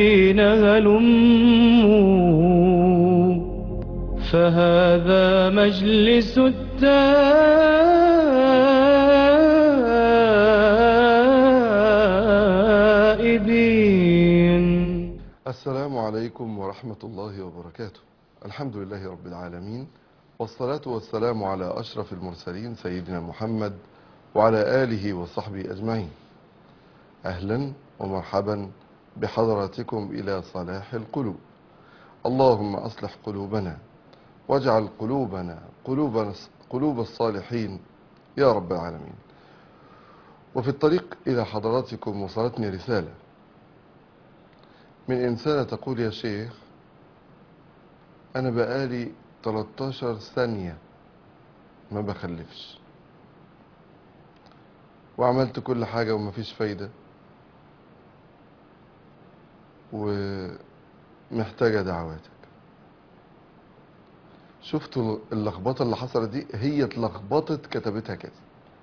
الذين هلموا فهذا مجلس التائبين السلام عليكم ورحمة الله وبركاته الحمد لله رب العالمين والصلاة والسلام على أشرف المرسلين سيدنا محمد وعلى آله وصحبه أجمعين أهلا ومرحبا بحضراتكم إلى صلاح القلوب اللهم أصلح قلوبنا واجعل قلوبنا قلوب, قلوب الصالحين يا رب العالمين وفي الطريق إلى حضراتكم وصلتني رسالة من إنسانة تقول يا شيخ أنا بقالي 13 ثانية ما بخلفش وعملت كل حاجة ومفيش فايدة ومحتاجة دعواتك شفتوا اللخبطة اللي حصلت دي هي اتلخبطت كتبتها كده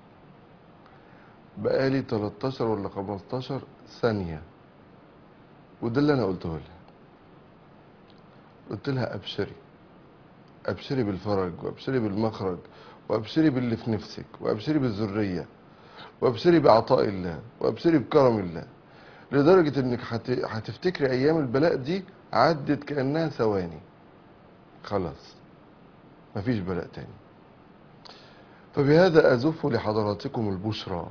بقالي 13 ولا 15 ثانية وده اللي انا قلته لها قلت لها ابشري ابشري بالفرج وابشري بالمخرج وابشري باللي في نفسك وابشري بالذرية وابشري بعطاء الله وابشري بكرم الله لدرجة انك هت- هتفتكري ايام البلاء دي عدت كأنها ثواني خلاص مفيش بلاء تاني فبهذا أزف لحضراتكم البشرى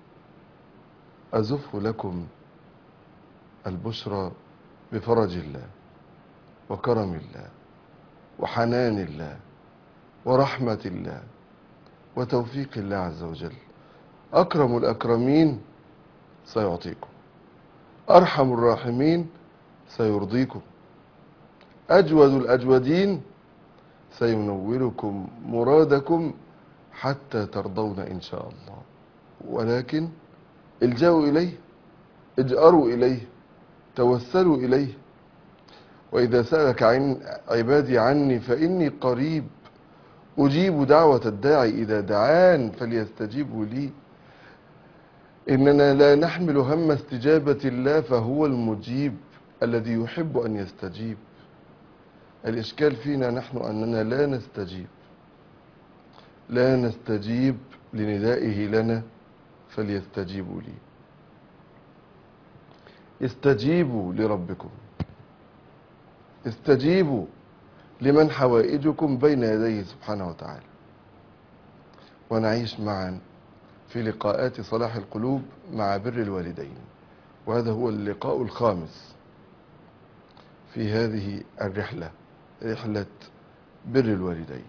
أزف لكم البشرى بفرج الله وكرم الله وحنان الله ورحمة الله وتوفيق الله عز وجل أكرم الأكرمين سيعطيكم أرحم الراحمين سيرضيكم أجود الأجودين سينوركم مرادكم حتى ترضون إن شاء الله ولكن الجأوا إليه اجأروا إليه توسلوا إليه وإذا سألك عن عبادي عني فإني قريب أجيب دعوة الداعي إذا دعان فليستجيبوا لي إننا لا نحمل هم استجابة الله فهو المجيب الذي يحب أن يستجيب الإشكال فينا نحن أننا لا نستجيب لا نستجيب لندائه لنا فليستجيبوا لي استجيبوا لربكم استجيبوا لمن حوائجكم بين يديه سبحانه وتعالى ونعيش معا في لقاءات صلاح القلوب مع بر الوالدين وهذا هو اللقاء الخامس في هذه الرحلة رحلة بر الوالدين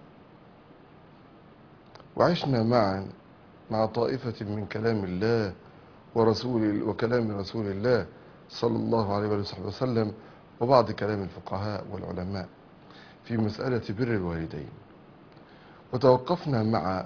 وعشنا معا مع طائفة من كلام الله ورسول وكلام رسول الله صلى الله عليه وآله وسلم وبعض كلام الفقهاء والعلماء في مسألة بر الوالدين وتوقفنا مع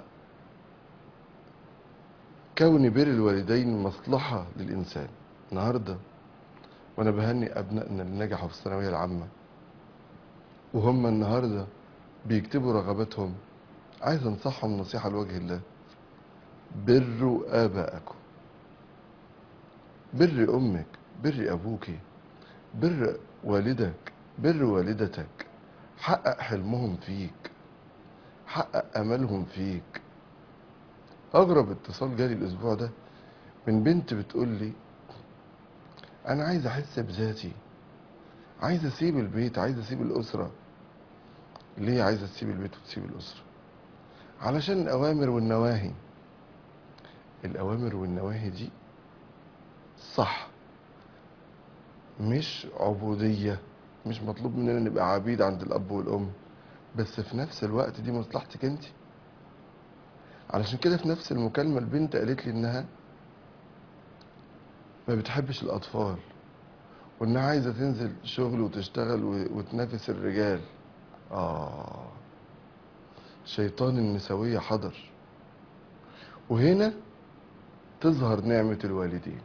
كون بر الوالدين مصلحة للإنسان النهاردة وأنا بهني أبنائنا اللي نجحوا في الثانوية العامة وهم النهاردة بيكتبوا رغباتهم عايز أنصحهم نصيحة لوجه الله بروا آباءكم بر أمك بر أبوك بر والدك بر والدتك حقق حلمهم فيك حقق أملهم فيك أغرب اتصال جالي الأسبوع ده من بنت بتقول لي أنا عايز أحس بذاتي عايز أسيب البيت عايز أسيب الأسرة ليه عايزة تسيب البيت وتسيب الأسرة علشان الأوامر والنواهي الأوامر والنواهي دي صح مش عبودية مش مطلوب مننا نبقى عبيد عند الأب والأم بس في نفس الوقت دي مصلحتك انت علشان كده في نفس المكالمة البنت قالت لي إنها ما بتحبش الأطفال وإنها عايزة تنزل شغل وتشتغل و- وتنافس الرجال آه شيطان النسوية حضر وهنا تظهر نعمة الوالدين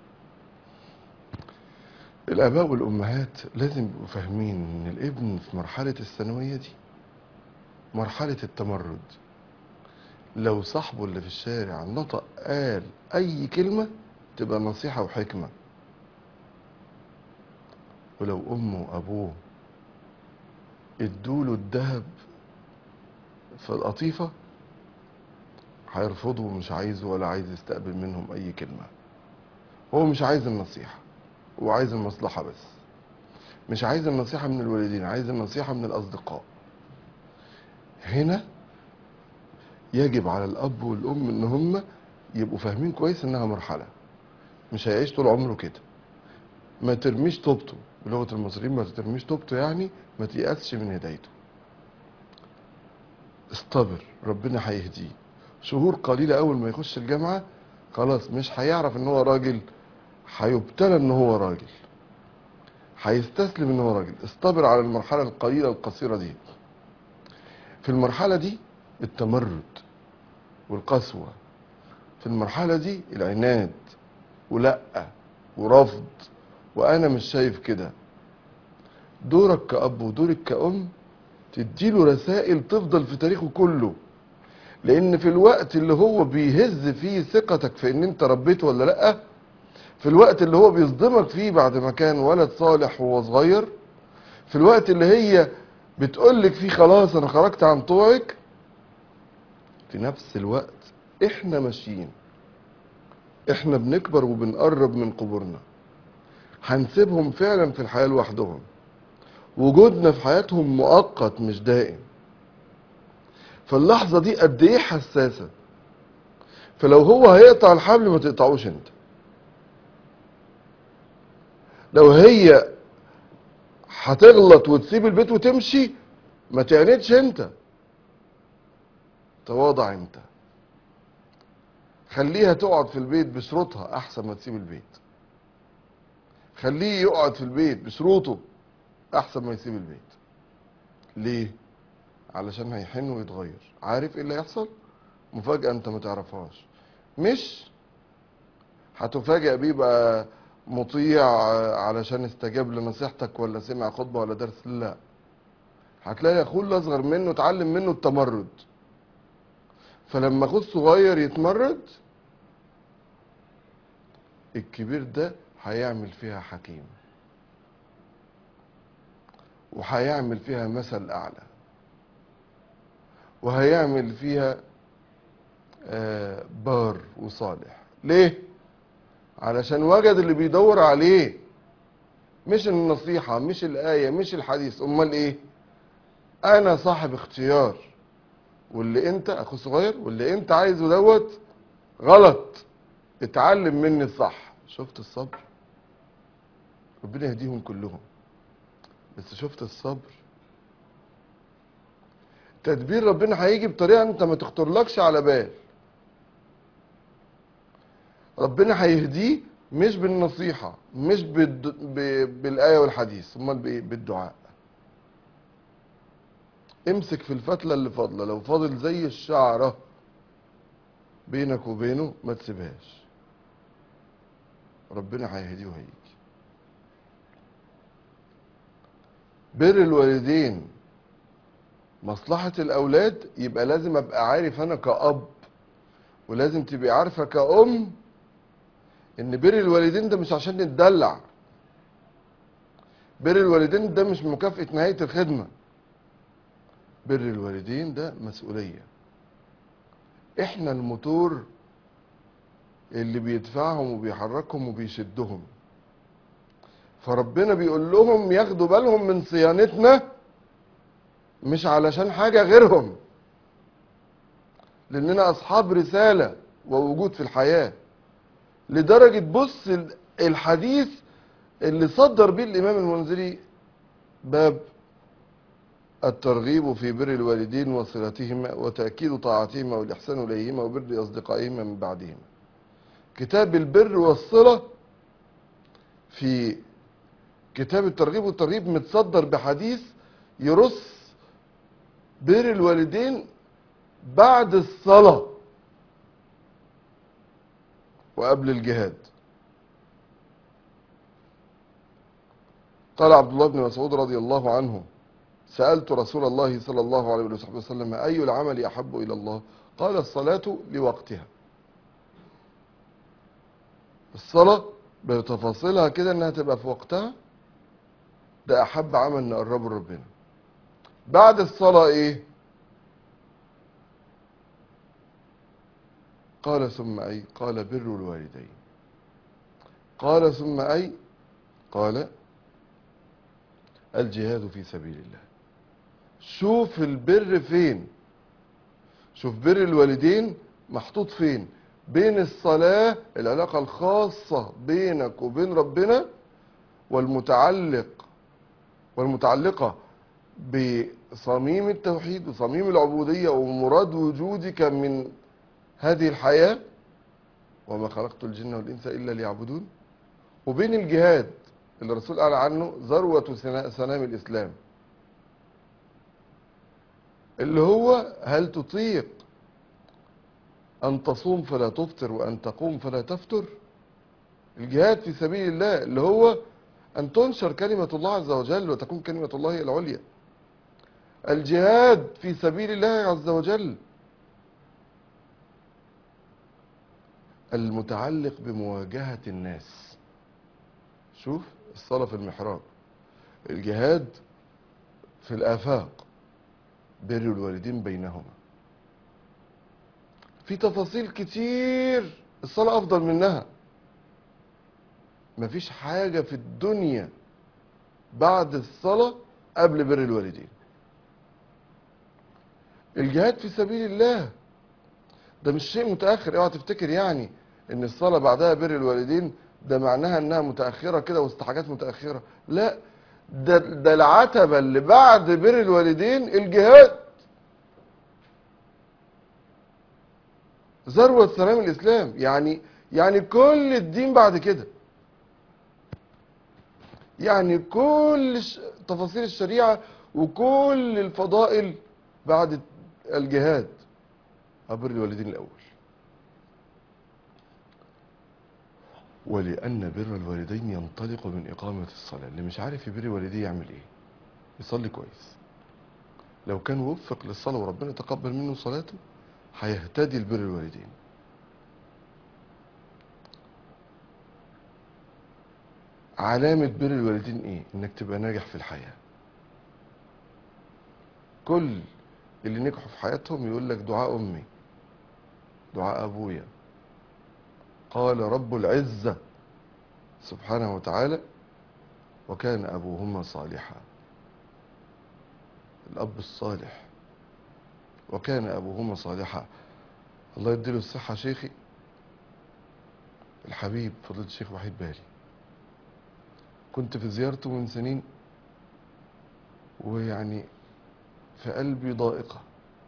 الآباء والأمهات لازم يبقوا فاهمين إن الابن في مرحلة الثانوية دي مرحلة التمرد لو صاحبه اللي في الشارع نطق قال أي كلمة تبقى نصيحة وحكمة ولو امه وابوه ادوله الذهب في القطيفة هيرفضه ومش عايزه ولا عايز يستقبل منهم اي كلمة هو مش عايز النصيحة هو عايز المصلحة بس مش عايز النصيحة من الوالدين عايز النصيحة من الأصدقاء هنا يجب على الأب والأم إن هم يبقوا فاهمين كويس إنها مرحلة مش هيعيش طول عمره كده ما ترميش طوبته بلغة المصريين ما ترميش طوبته يعني ما تيأسش من هدايته استبر ربنا هيهديه شهور قليلة أول ما يخش الجامعة خلاص مش هيعرف إن هو راجل هيبتلى إن هو راجل هيستسلم إن هو راجل استبر على المرحلة القليلة القصيرة دي في المرحلة دي التمرد والقسوة في المرحلة دي العناد ولأ ورفض وأنا مش شايف كده دورك كأب ودورك كأم تديله رسائل تفضل في تاريخه كله لأن في الوقت اللي هو بيهز فيه ثقتك في إن أنت ربيته ولا لأ في الوقت اللي هو بيصدمك فيه بعد ما كان ولد صالح وهو صغير في الوقت اللي هي بتقولك فيه خلاص أنا خرجت عن طوعك في نفس الوقت احنا ماشيين احنا بنكبر وبنقرب من قبورنا هنسيبهم فعلا في الحياة لوحدهم وجودنا في حياتهم مؤقت مش دائم فاللحظة دي قد ايه حساسة فلو هو هيقطع الحبل ما تقطعوش انت لو هي هتغلط وتسيب البيت وتمشي ما تعندش انت تواضع انت خليها تقعد في البيت بشروطها احسن ما تسيب البيت خليه يقعد في البيت بشروطه احسن ما يسيب البيت ليه علشان هيحن ويتغير عارف ايه اللي هيحصل مفاجأة انت ما تعرفهاش مش هتفاجئ بيه بقى مطيع علشان استجاب لنصيحتك ولا سمع خطبة ولا درس لا هتلاقي اخوه اللي اصغر منه اتعلم منه التمرد فلما اخوه الصغير يتمرد الكبير ده هيعمل فيها حكيم وهيعمل فيها مثل اعلى وهيعمل فيها آه، بار وصالح ليه علشان وجد اللي بيدور عليه مش النصيحة مش الآية مش الحديث امال ايه انا صاحب اختيار واللي انت اخو صغير واللي انت عايزه دوت غلط اتعلم مني الصح شفت الصبر ربنا يهديهم كلهم بس شفت الصبر تدبير ربنا هيجي بطريقه انت ما تخطرلكش على بال ربنا هيهديه مش بالنصيحه مش بالد... ب... بالايه والحديث امال بايه بالدعاء امسك في الفتله اللي فاضله لو فاضل زي الشعره بينك وبينه ما تسيبهاش ربنا هيهديه وهيجي بر الوالدين مصلحة الأولاد يبقى لازم أبقى عارف أنا كأب ولازم تبقي عارفة كأم إن بر الوالدين ده مش عشان نتدلع بر الوالدين ده مش مكافأة نهاية الخدمة بر الوالدين ده مسؤولية إحنا الموتور اللي بيدفعهم وبيحركهم وبيشدهم فربنا بيقول لهم ياخدوا بالهم من صيانتنا مش علشان حاجة غيرهم لأننا أصحاب رسالة ووجود في الحياة لدرجة بص الحديث اللي صدر بيه الإمام المنذري باب الترغيب في بر الوالدين وصلتهما وتأكيد طاعتهما والإحسان إليهما وبر أصدقائهما من بعدهما كتاب البر والصلة في كتاب الترغيب والترهيب متصدر بحديث يرص بر الوالدين بعد الصلاة وقبل الجهاد قال عبد الله بن مسعود رضي الله عنه سألت رسول الله صلى الله عليه وصحبه وسلم أي العمل أحب إلى الله قال الصلاة لوقتها الصلاة بتفاصيلها كده انها تبقى في وقتها ده احب عمل نقربه لربنا بعد الصلاة ايه قال ثم اي قال بر الوالدين قال ثم اي قال الجهاد في سبيل الله شوف البر فين شوف بر الوالدين محطوط فين بين الصلاة العلاقة الخاصة بينك وبين ربنا والمتعلق والمتعلقة بصميم التوحيد وصميم العبودية ومراد وجودك من هذه الحياة وما خلقت الجن والإنس إلا ليعبدون وبين الجهاد اللي الرسول قال عنه ذروة سنا- سنام الإسلام اللي هو هل تطيق أن تصوم فلا تفطر وأن تقوم فلا تفتر الجهاد في سبيل الله اللي هو أن تنشر كلمة الله عز وجل وتكون كلمة الله هي العليا الجهاد في سبيل الله عز وجل المتعلق بمواجهة الناس شوف الصلاة في المحراب الجهاد في الآفاق بر الوالدين بينهما في تفاصيل كتير الصلاة أفضل منها مفيش حاجة في الدنيا بعد الصلاة قبل بر الوالدين الجهاد في سبيل الله ده مش شيء متأخر اوعى تفتكر يعني ان الصلاة بعدها بر الوالدين ده معناها انها متأخرة كده وسط حاجات متأخرة لا ده, ده العتبة اللي بعد بر الوالدين الجهاد ذروة سلام الإسلام يعني يعني كل الدين بعد كده يعني كل ش- تفاصيل الشريعة وكل الفضائل بعد الجهاد أبر الوالدين الأول ولأن بر الوالدين ينطلق من إقامة الصلاة اللي مش عارف يبر والديه يعمل إيه يصلي كويس لو كان وفق للصلاة وربنا تقبل منه صلاته هيهتدي لبر الوالدين علامة بر الوالدين ايه انك تبقى ناجح في الحياة كل اللي نجحوا في حياتهم يقول لك دعاء امي دعاء ابويا قال رب العزة سبحانه وتعالى وكان ابوهما صالحا الاب الصالح وكان ابوهما صالحا الله يديله الصحة شيخي الحبيب فضيلة الشيخ وحيد بالي كنت في زيارته من سنين ويعني في قلبي ضائقة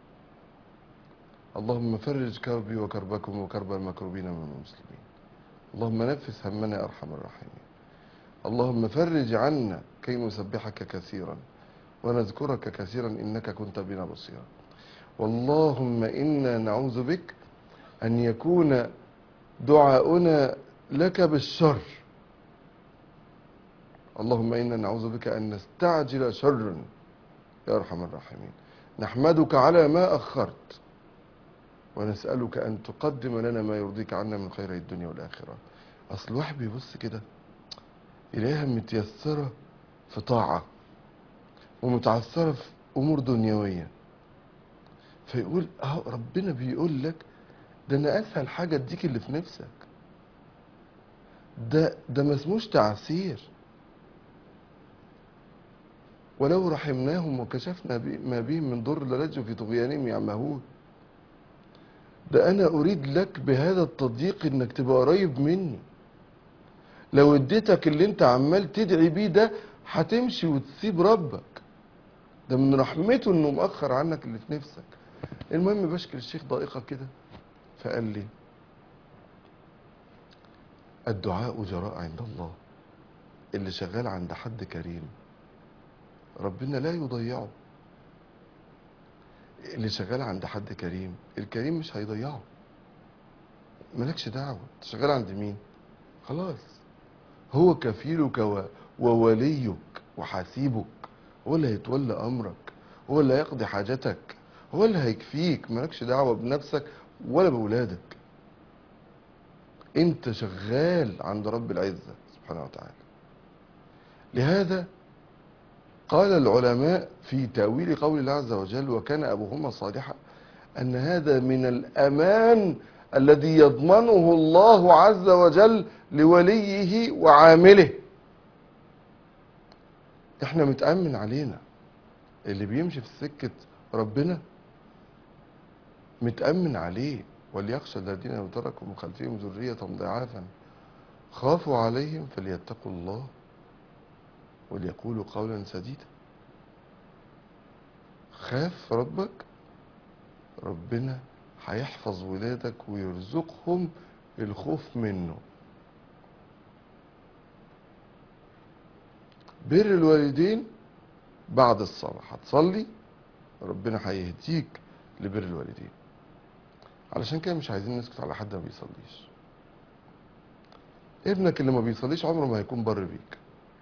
اللهم فرج كربي وكربكم وكرب المكروبين من المسلمين اللهم نفس همنا يا أرحم الراحمين اللهم فرج عنا كي نسبحك كثيرا ونذكرك كثيرا إنك كنت بنا بصيرا واللهم إنا نعوذ بك أن يكون دعاؤنا لك بالشر اللهم إنا نعوذ بك أن نستعجل شرا يا أرحم الراحمين نحمدك على ما أخرت ونسألك أن تقدم لنا ما يرضيك عنا من خير الدنيا والآخرة أصل الواحد بيبص كده يلاقيها متيسرة في طاعة ومتعثرة في أمور دنيوية فيقول أهو ربنا بيقول لك ده أنا أسهل حاجة أديك اللي في نفسك ده ده ما اسموش تعسير ولو رحمناهم وكشفنا بي- ما بهم من ضر للجوا في طغيانهم يعمهون ده انا اريد لك بهذا التضييق انك تبقى قريب مني لو اديتك اللي انت عمال تدعي بيه ده هتمشي وتسيب ربك ده من رحمته انه مأخر عنك اللي في نفسك المهم بشكل الشيخ ضائقة كده فقال لي الدعاء جراء عند الله اللي شغال عند حد كريم ربنا لا يضيعه اللي شغال عند حد كريم الكريم مش هيضيعه مالكش دعوة انت شغال عند مين خلاص هو كفيلك و- ووليك وحسيبك هو اللي هيتولى امرك هو اللي هيقضي حاجتك هو اللي هيكفيك مالكش دعوة بنفسك ولا بولادك انت شغال عند رب العزة سبحانه وتعالى لهذا قال العلماء في تأويل قول الله عز وجل وكان أبوهما صالحا أن هذا من الأمان الذي يضمنه الله عز وجل لوليه وعامله احنا متأمن علينا اللي بيمشي في سكة ربنا متأمن عليه وليخشى الذين لو تركوا من خلفهم ذرية ضعافا خافوا عليهم فليتقوا الله وليقولوا قولا سديدا خاف ربك ربنا هيحفظ ولادك ويرزقهم الخوف منه بر الوالدين بعد الصلاة هتصلي ربنا هيهديك لبر الوالدين علشان كده مش عايزين نسكت على حد ما بيصليش ابنك اللي ما بيصليش عمره ما هيكون بر بيك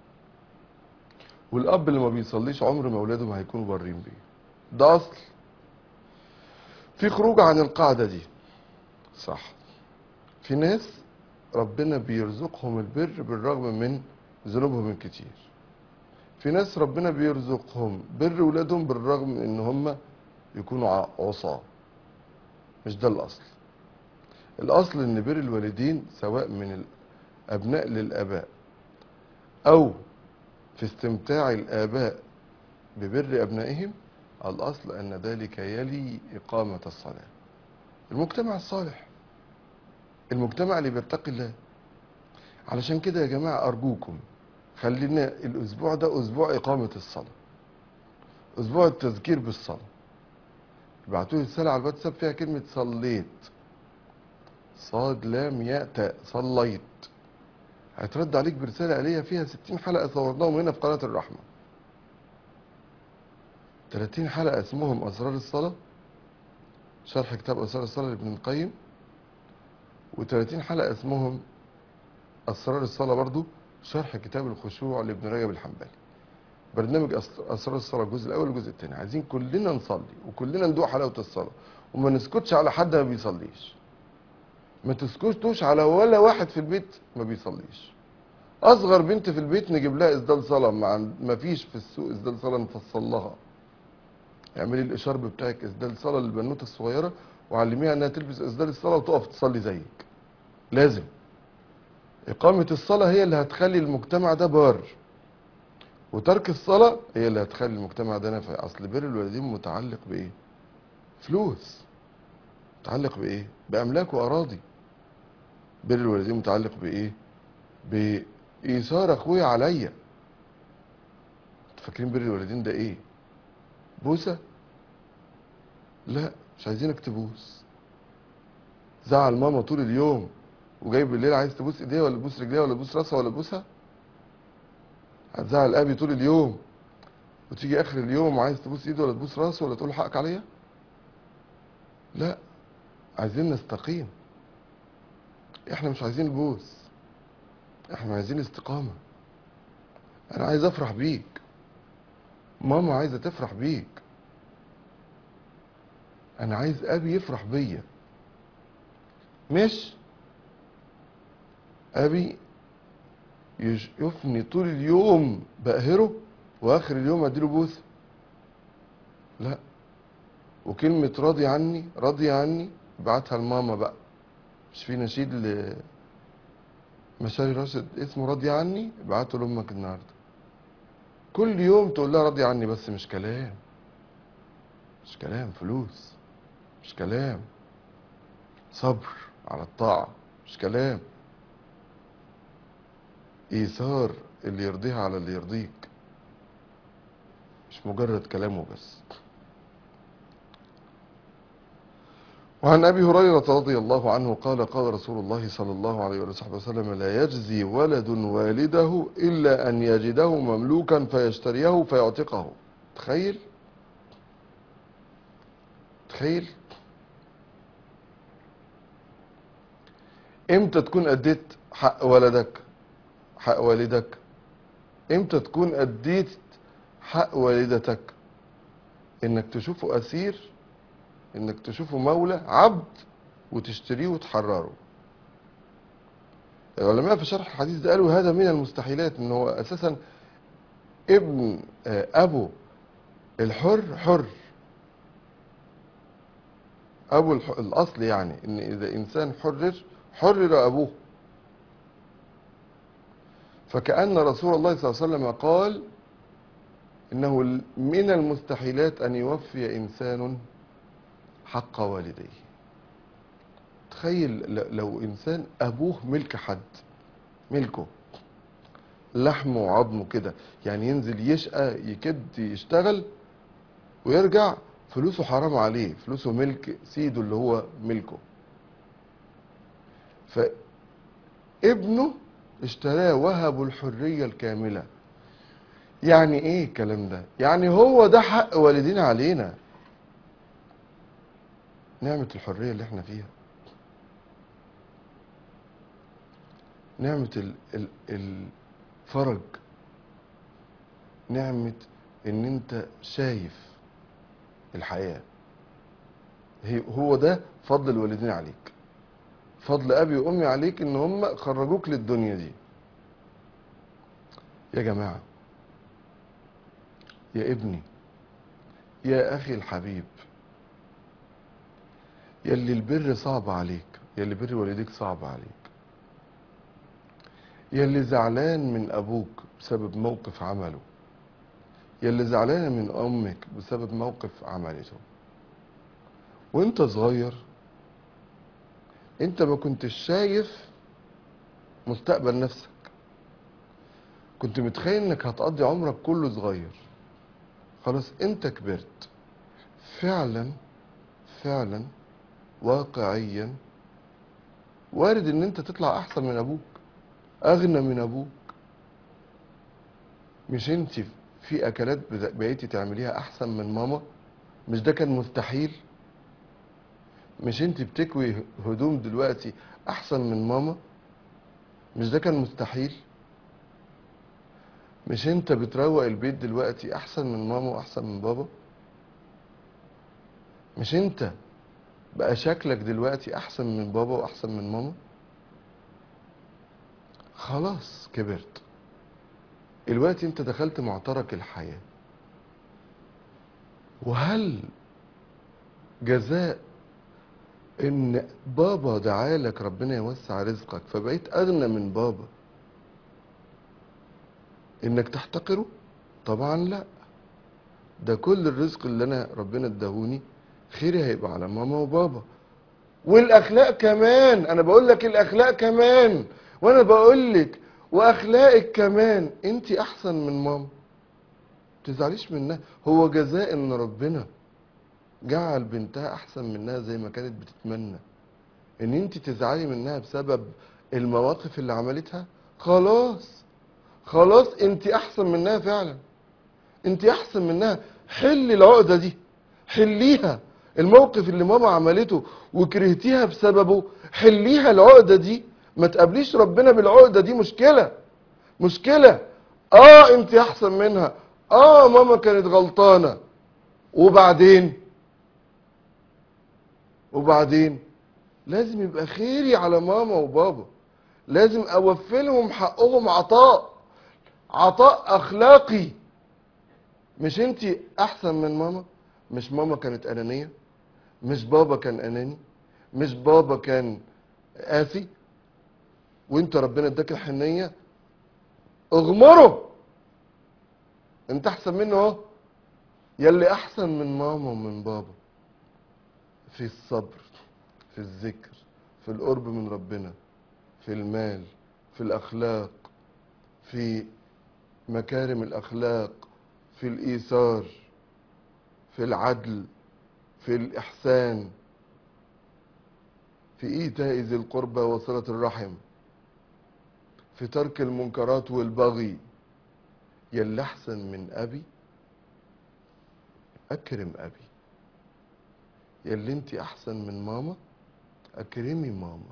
والاب اللي ما بيصليش عمر ما اولاده ما هيكونوا بارين بيه ده اصل في خروج عن القاعده دي صح في ناس ربنا بيرزقهم البر بالرغم من ذنوبهم الكتير في ناس ربنا بيرزقهم بر ولادهم بالرغم من ان هم يكونوا ع- عصاه مش ده الاصل الاصل ان بر الوالدين سواء من الابناء للاباء او في استمتاع الآباء ببر أبنائهم الأصل أن ذلك يلي إقامة الصلاة المجتمع الصالح المجتمع اللي بيتقي الله علشان كده يا جماعة أرجوكم خلينا الأسبوع ده أسبوع إقامة الصلاة أسبوع التذكير بالصلاة ابعتوا لي رسالة على الواتساب فيها كلمة صليت صاد لام ياء تاء صليت هيترد عليك برسالة آلية فيها 60 حلقة صورناهم هنا في قناة الرحمة 30 حلقة اسمهم أسرار الصلاة شرح كتاب أسرار الصلاة لابن القيم و30 حلقة اسمهم أسرار الصلاة برضو شرح كتاب الخشوع لابن رجب الحنبلي برنامج أس- أسرار الصلاة الجزء الأول والجزء الثاني عايزين كلنا نصلي وكلنا ندوق حلاوة الصلاة وما نسكتش على حد ما بيصليش ما تسكتوش على ولا واحد في البيت ما بيصليش اصغر بنت في البيت نجيب لها اسدال صلاه ما, عن- ما فيش في السوق اسدال صلاه نفصل لها اعملي الاشارب بتاعك اسدال صلاه للبنوته الصغيره وعلميها انها تلبس اسدال الصلاه وتقف تصلي زيك لازم اقامه الصلاه هي اللي هتخلي المجتمع ده بار وترك الصلاه هي اللي هتخلي المجتمع ده نافع اصل بر الوالدين متعلق بايه فلوس متعلق بايه باملاك واراضي بر الوالدين متعلق بايه بايثار اخويا عليا انتوا فاكرين بر الوالدين ده ايه بوسه لا مش عايزينك تبوس زعل ماما طول اليوم وجاي بالليل عايز تبوس ايديها ولا تبوس رجليها ولا تبوس راسها ولا تبوسها هتزعل ابي طول اليوم وتيجي اخر اليوم وعايز تبوس ايده ولا تبوس راسه ولا تقول له حقك عليا لا عايزين نستقيم احنا مش عايزين البوس احنا عايزين استقامة انا عايز افرح بيك ماما عايزة تفرح بيك انا عايز ابي يفرح بيا مش ابي يشوفني طول اليوم بقهره واخر اليوم اديله بوسه لا وكلمة راضي عني راضي عني ابعتها لماما بقى مش في نشيد ل مشاري راشد اسمه راضي عني ابعته لامك النهارده كل يوم تقول لها راضي عني بس مش كلام مش كلام فلوس مش كلام صبر على الطاعة مش كلام إيثار اللي يرضيها على اللي يرضيك مش مجرد كلامه بس وعن ابي هريره رضي الله عنه قال قال رسول الله صلى الله عليه وصحبه وسلم لا يجزي ولد والده الا ان يجده مملوكا فيشتريه فيعتقه تخيل تخيل امتى تكون اديت حق ولدك حق والدك امتى تكون اديت حق والدتك انك تشوفه اسير انك تشوفه مولى عبد وتشتريه وتحرره العلماء في شرح الحديث ده قالوا هذا من المستحيلات ان هو اساسا ابن آه، ابو الحر حر ابو الح... الاصل يعني ان اذا انسان حرر حرر ابوه فكأن رسول الله صلى الله عليه وسلم قال انه ال- من المستحيلات ان يوفي انسان حق والديه تخيل ل- لو انسان ابوه ملك حد ملكه لحمه وعظمه كده يعني ينزل يشقى يكد يشتغل ويرجع فلوسه حرام عليه فلوسه ملك سيده اللي هو ملكه فابنه اشتراه وهبه الحرية الكاملة يعني ايه الكلام ده يعني هو ده حق والدينا علينا نعمة الحرية اللي احنا فيها نعمة ال ال الفرج نعمة ان انت شايف الحياة هي هو ده فضل الوالدين عليك فضل ابي وامي عليك ان هم خرجوك للدنيا دي يا جماعة يا ابني يا اخي الحبيب يا اللي البر صعب عليك يا اللي بر والديك صعب عليك يا اللي زعلان من ابوك بسبب موقف عمله يا اللي زعلانه من امك بسبب موقف عملته وانت صغير انت ما كنتش شايف مستقبل نفسك كنت متخيل انك هتقضي عمرك كله صغير خلاص انت كبرت فعلا فعلا واقعيا وارد ان انت تطلع احسن من ابوك اغنى من ابوك مش انت في اكلات بد- بقيتي تعمليها احسن من ماما مش ده كان مستحيل مش انت بتكوي هدوم دلوقتي احسن من ماما مش ده كان مستحيل مش انت بتروق البيت دلوقتي احسن من ماما واحسن من بابا مش انت بقى شكلك دلوقتي احسن من بابا واحسن من ماما خلاص كبرت الوقت انت دخلت معترك الحياة وهل جزاء ان بابا دعالك ربنا يوسع رزقك فبقيت اغنى من بابا انك تحتقره طبعا لا ده كل الرزق اللي انا ربنا اداهوني خيري هيبقى على ماما وبابا والاخلاق كمان انا بقول لك الاخلاق كمان وانا بقول لك واخلاقك كمان انت احسن من ماما تزعليش منها هو جزاء ان ربنا جعل بنتها احسن منها زي ما كانت بتتمنى ان انت تزعلي منها بسبب المواقف اللي عملتها خلاص خلاص انت احسن منها فعلا انت احسن منها حلي العقده دي حليها الموقف اللي ماما عملته وكرهتيها بسببه حليها العقده دي ما تقابليش ربنا بالعقده دي مشكله مشكله اه انت احسن منها اه ماما كانت غلطانه وبعدين وبعدين لازم يبقى خيري على ماما وبابا لازم اوفي لهم حقهم عطاء عطاء اخلاقي مش انت احسن من ماما مش ماما كانت انانيه مش بابا كان اناني مش بابا كان قاسي وانت ربنا اداك الحنيه اغمره انت احسن منه اهو يلي احسن من ماما ومن بابا في الصبر في الذكر في القرب من ربنا في المال في الاخلاق في مكارم الاخلاق في الايثار في العدل في الاحسان في ايتاء ذي القربى وصله الرحم في ترك المنكرات والبغي يلي احسن من ابي اكرم ابي يلي انت احسن من ماما اكرمي ماما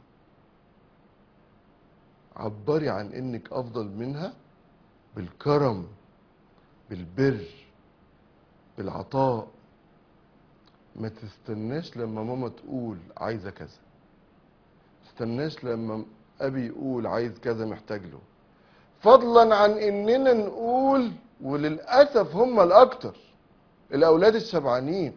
عبري عن انك افضل منها بالكرم بالبر بالعطاء ما تستناش لما ماما تقول عايزه كذا تستناش لما ابي يقول عايز كذا محتاج له فضلا عن اننا نقول وللاسف هم الاكتر الاولاد الشبعانين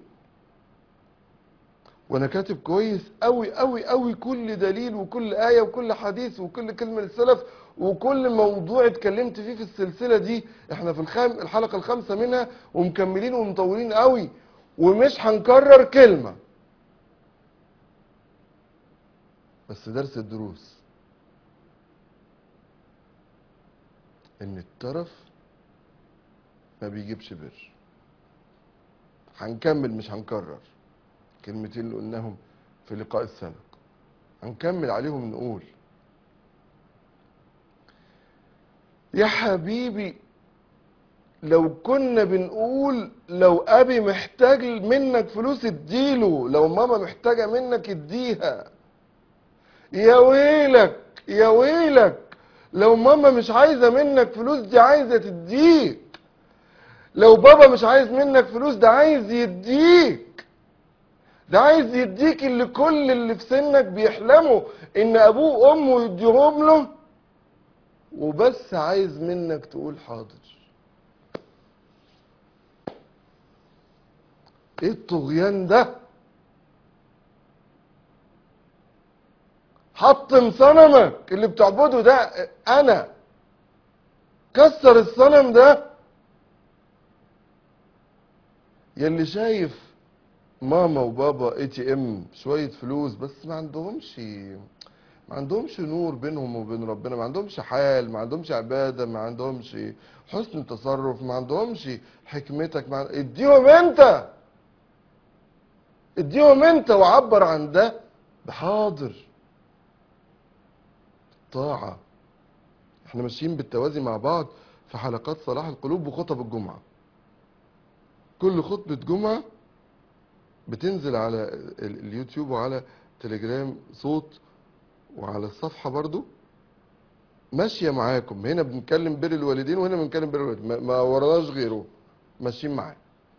وانا كاتب كويس قوي قوي قوي كل دليل وكل ايه وكل حديث وكل كلمه للسلف وكل موضوع اتكلمت فيه في السلسله دي احنا في الخام الحلقه الخامسه منها ومكملين ومطولين قوي ومش هنكرر كلمه بس درس الدروس ان الترف ما بيجيبش بر هنكمل مش هنكرر كلمتين اللي قلناهم في اللقاء السابق هنكمل عليهم نقول يا حبيبي لو كنا بنقول لو ابي محتاج منك فلوس اديله لو ماما محتاجه منك اديها يا ويلك يا ويلك لو ماما مش عايزه منك فلوس دي عايزه تديك لو بابا مش عايز منك فلوس ده عايز يديك ده عايز يديك اللي كل اللي في سنك بيحلموا ان ابوه وامه يديهم له وبس عايز منك تقول حاضر ايه الطغيان ده حطم صنمك اللي بتعبده ده انا كسر الصنم ده يلي شايف ماما وبابا اي تي ام شويه فلوس بس ما عندهمش ما عندهمش نور بينهم وبين ربنا ما عندهمش حال ما عندهمش عباده ما عندهمش حسن تصرف ما عندهمش حكمتك ما اديهم انت اديهم انت وعبر عن ده بحاضر طاعه احنا ماشيين بالتوازي مع بعض في حلقات صلاح القلوب وخطب الجمعه كل خطبه جمعه بتنزل على ال- اليوتيوب وعلى تليجرام صوت وعلى الصفحة برضو ماشية معاكم هنا بنتكلم بر الوالدين وهنا بنتكلم بر الوالدين ما- ما وراناش غيره ماشيين معاه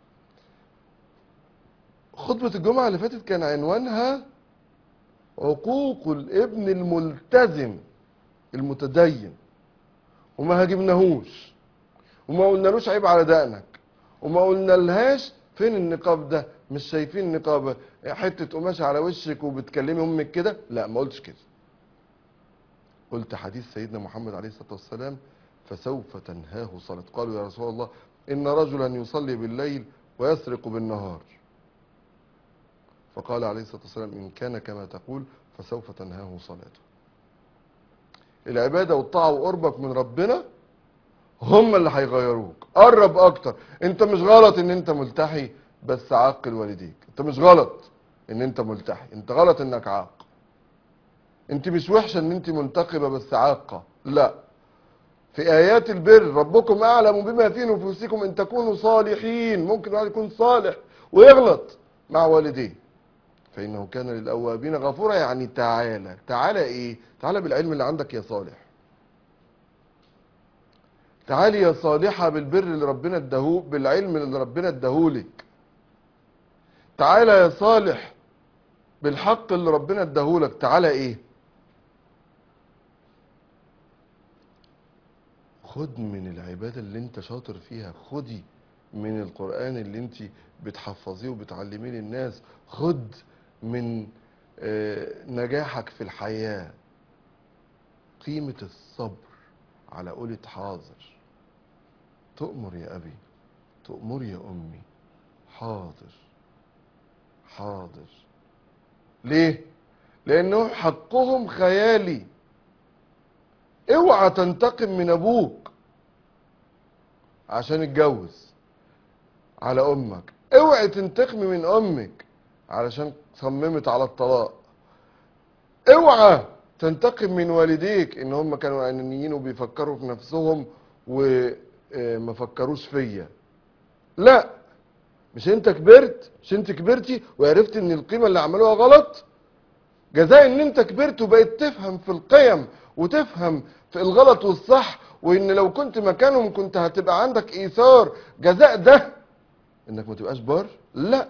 خطبة الجمعة اللي فاتت كان عنوانها عقوق الابن الملتزم المتدين وما هاجمناهوش وما قلنالوش عيب على دقنك وما قلنالهاش فين النقاب ده مش شايفين النقاب حته قماشه على وشك وبتكلمي امك كده لا ما قلتش كده قلت حديث سيدنا محمد عليه الصلاه والسلام فسوف تنهاه صلاه قالوا يا رسول الله ان رجلا يصلي بالليل ويسرق بالنهار فقال عليه الصلاه والسلام ان كان كما تقول فسوف تنهاه صلاته العباده والطاعه وقربك من ربنا هم اللي هيغيروك قرب اكتر انت مش غلط ان انت ملتحي بس عاقل والديك انت مش غلط ان انت ملتحي انت غلط انك عاق انت مش وحشه ان انت منتقبه بس عاقه لا في ايات البر ربكم اعلم بما في نفوسكم ان تكونوا صالحين ممكن واحد يكون صالح ويغلط مع والديه فانه كان للاوابين غفورا يعني تعالى تعالى ايه تعالى بالعلم اللي عندك يا صالح تعالي يا صالحة بالبر اللي ربنا اداهو بالعلم اللي ربنا اداهولك تعالى يا صالح بالحق اللي ربنا اداهولك تعالى ايه خد من العبادة اللي انت شاطر فيها خدي من القرآن اللي انت بتحفظيه وبتعلميه للناس خد من آه، نجاحك في الحياة قيمة الصبر على قولة حاضر تؤمر يا أبي تؤمر يا أمي حاضر حاضر ليه؟ لأنه حقهم خيالي اوعى تنتقم من أبوك عشان اتجوز على أمك اوعي تنتقمي من أمك علشان صممت على الطلاق اوعى تنتقم من والديك ان هم كانوا انانيين وبيفكروا في نفسهم وما فكروش فيا لا مش انت كبرت مش انت كبرتي وعرفت ان القيمه اللي عملوها غلط جزاء ان انت كبرت وبقيت تفهم في القيم وتفهم في الغلط والصح وان لو كنت مكانهم كنت هتبقى عندك ايثار جزاء ده انك ما تبقاش بار لا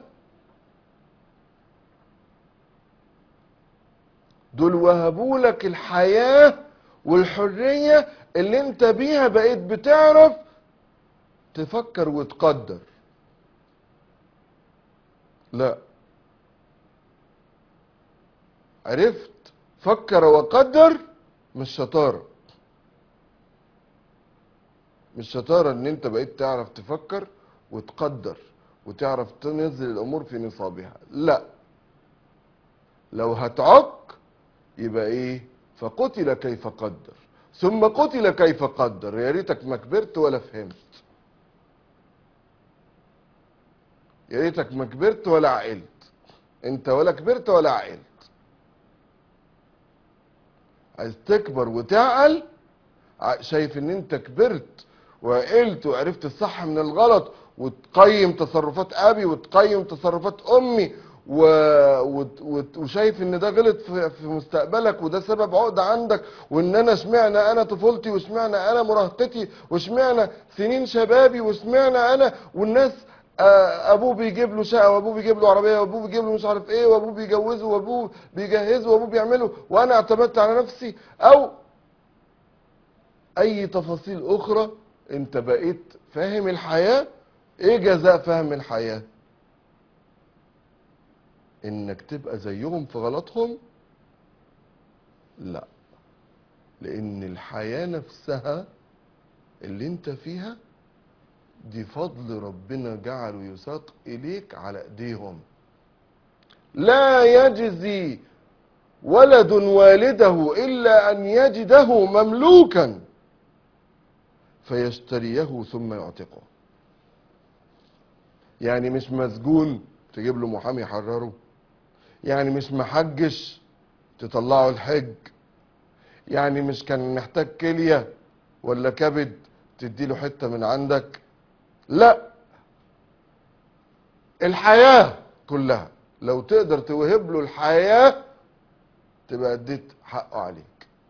دول وهبوا لك الحياة والحرية اللي انت بيها بقيت بتعرف تفكر وتقدر لا عرفت فكر وقدر مش شطارة مش شطارة ان انت بقيت تعرف تفكر وتقدر وتعرف تنزل الامور في نصابها لا لو هتعك يبقى ايه فقتل كيف قدر ثم قتل كيف قدر يا ريتك ما كبرت ولا فهمت يا ريتك ما كبرت ولا عقلت انت ولا كبرت ولا عقلت عايز تكبر وتعقل ع- شايف ان انت كبرت وعقلت وعرفت الصح من الغلط وتقيم تصرفات ابي وتقيم تصرفات امي و... وت... وت... وشايف ان ده غلط في... في مستقبلك وده سبب عقدة عندك وان انا اشمعنى انا طفولتي واشمعنى انا مراهقتي واشمعنى سنين شبابي واشمعنى انا والناس آه، ابوه بيجيب له شقه وابوه بيجيب له عربيه وابوه بيجيب له مش عارف ايه وابوه بيجوزه وابوه بيجهزه وابوه بيعمله وانا اعتمدت على نفسي او اي تفاصيل اخرى انت بقيت فاهم الحياه ايه جزاء فهم الحياه انك تبقى زيهم في غلطهم لا لان الحياه نفسها اللي انت فيها دي فضل ربنا جعله يساق إليك على أيديهم لا يجزي ولد والده إلا أن يجده مملوكا فيشتريه ثم يعتقه يعني مش مسجون تجيب له محامي يحرره يعني مش محجش تطلعه الحج يعني مش كان محتاج كلية ولا كبد تديله حتة من عندك لا الحياة كلها لو تقدر توهب له الحياة تبقى اديت حقه عليك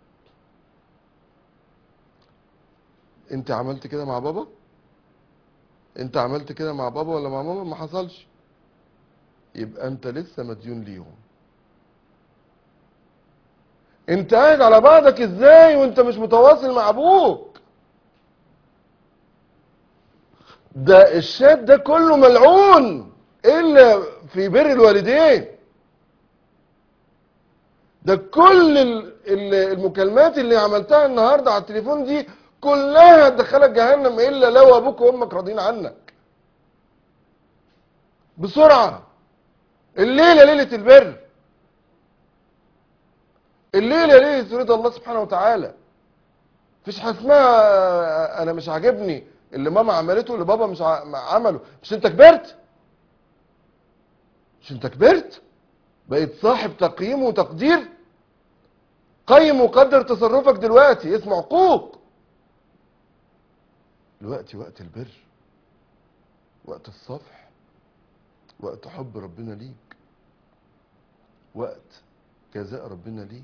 انت عملت كده مع بابا انت عملت كده مع بابا ولا مع ماما ما حصلش يبقى انت لسه مديون ليهم انت قاعد على بعضك ازاي وانت مش متواصل مع ابوك ده الشات ده كله ملعون الا في بر الوالدين ده كل ال- ال- المكالمات اللي عملتها النهارده على التليفون دي كلها هتدخلك جهنم الا لو ابوك وامك راضيين عنك بسرعه الليله ليله البر الليله ليله رضا الله سبحانه وتعالى مفيش حاجه اسمها انا مش عاجبني اللي ماما عملته اللي بابا مش ع- عمله مش انت كبرت مش انت كبرت بقيت صاحب تقييم وتقدير قيم وقدر تصرفك دلوقتي اسمه عقوق دلوقتي وقت البر وقت الصفح وقت حب ربنا ليك وقت جزاء ربنا ليك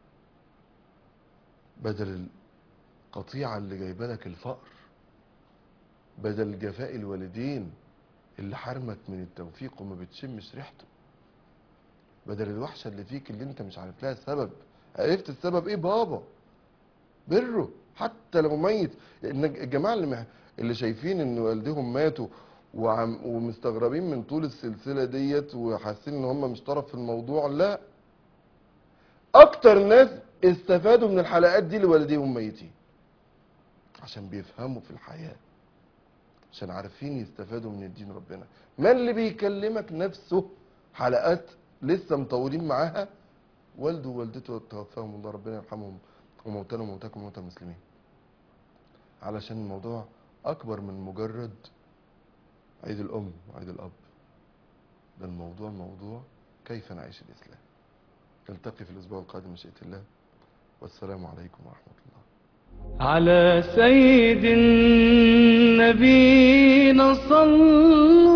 بدل القطيعة اللي جايبه لك الفقر بدل جفاء الوالدين اللي حرمك من التوفيق وما بتشمش ريحته بدل الوحشة اللي فيك اللي انت مش عارف لها السبب عرفت السبب ايه بابا بره حتى لو ميت ان الجماعة اللي, مح... اللي شايفين ان والدهم ماتوا وعم... ومستغربين من طول السلسلة ديت وحاسين ان هم مش طرف في الموضوع لا اكتر ناس استفادوا من الحلقات دي لوالديهم ميتين عشان بيفهموا في الحياه عشان عارفين يستفادوا من الدين ربنا ما اللي بيكلمك نفسه حلقات لسه مطولين معاها والده ووالدته توفاهم الله ربنا يرحمهم وموتانا وموتاكم وموتى المسلمين علشان الموضوع اكبر من مجرد عيد الام وعيد الاب ده الموضوع موضوع كيف نعيش الاسلام نلتقي في الاسبوع القادم ان شاء الله والسلام عليكم ورحمه الله على سيد النبينا صلوا